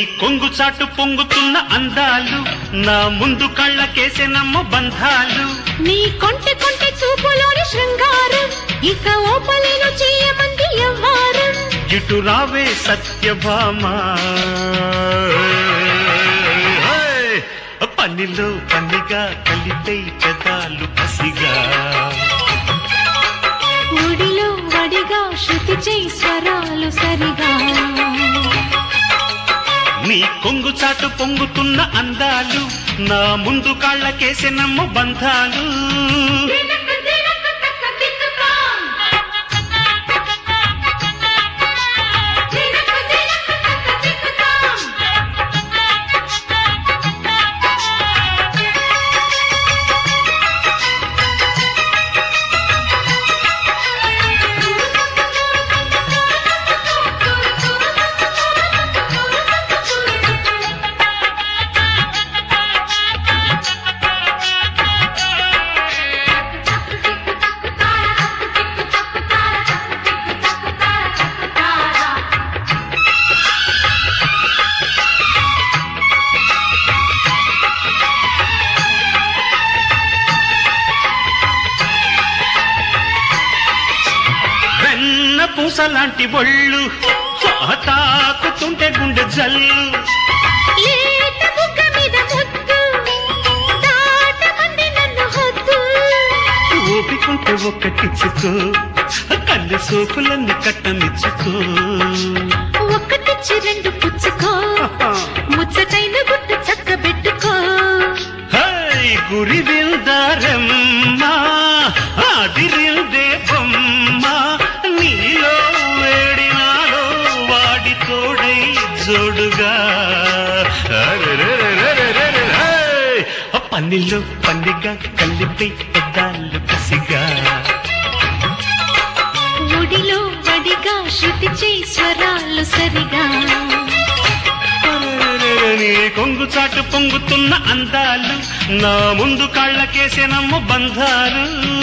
కొంగు చాటు పొంగుతున్న అందాలు నా ముందు కళ్ళకేసే నమ్ము బంధాలు నీ కొంటె కొంటె చూపులోని శృంగారం ఇక ఓపలేను చేయమంది ఎవ్వారం ఇటు రావే సత్యభామ హే! పనిలో పనిగా కలిపే పెదాలు పసిగా ఒడిలో వడిగా శృతి చేయి స్వరాలు సరిగా నీ కొంగు చాటు పొంగుతున్న అందాలు నా ముందు కాళ్ళకేసే నమ్ము బంధాలు వెన్న పూసలాంటి ఒళ్ళు తాకుతుంటే గుండె జల్లు లేత బుగ్గ మీద ముద్దు దాటమంది నన్ను హద్దు ఓపికంటే ఒక్కటిచ్చుకో కళ్ళు సోకులన్నీ కట్టనిచ్చుకో ఒక్కటిచ్చి రెండు పుచ్చుకో ముచ్చటైన గుట్టు చక్కబెట్టుకో హై గురి విల్దారమ్మ అదిరిందే బొమ్మ నీలో వేడినాలో వాడి తోడై జోడుగా అరెరెరెరెరెరెరె. హై! పన్నిలో పన్నిగా కలిపి పెద్దాలు కసిగా ఒడిలో వడిగా శృతి చేయి స్వరాలు సరిగా నీ కొంగు చాటు పొంగుతున్న అందాలు నా ముందు కాళ్ళకేసే నమ్ము బంధాలు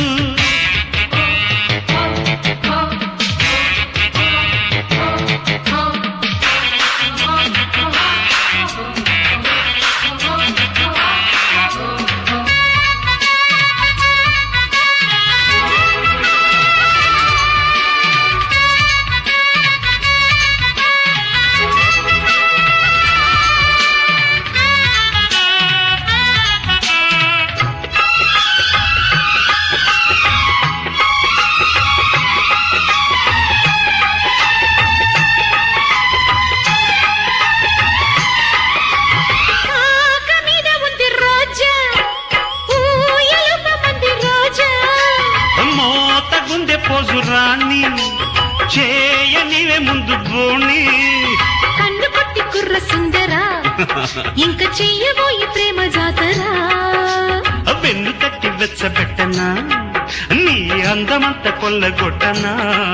కాక మీద ఉంది రోజా ఊయలుప మంది రోజా మోత గుండె పోజు రాణి చేయనివే ముందు బోణి కన్ను కొట్టి కుర్ర సుందరా ఇంక చెయ్యబోయి ప్రేమ జాతరా వెన్ను తట్టి వెచ్చబెట్టనా నీ అందమంత కొల్లగొట్టనా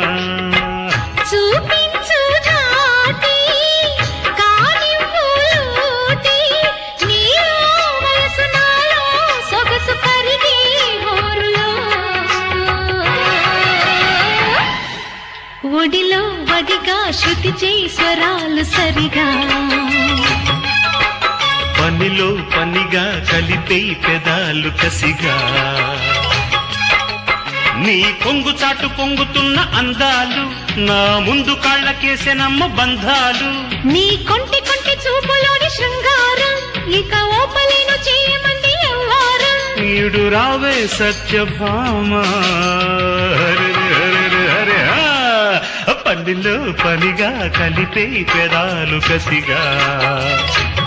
చూపించు నాటి కానివ్వు లూటి నీలో వయసు నాలో సొగసు కరిగి హోరులో ఒడిలో వడిగా శృతి చేయి స్వరాలు సరిగా పనిలో పనిగా కలిపే పెదాలు కసిగా నీ కొంగు చాటు పొంగుతున్న అందాలు నా ముందు కాళ్ళకేసే నమ్మ బంధాలు నీ కొంటి కొంటి చూపులోని శృంగారం ఇక ఓపలేను చేయమంది ఎవ్వారం నీడు రావే సత్యభామ హరి హరి హరి ఆ! పనిలో పనిగా కలిపే పెదాలు కసిగా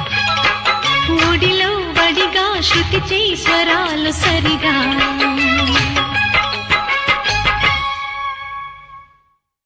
ఒడిలో వడిగా శృతి చేయి స్వరాలు సరిగా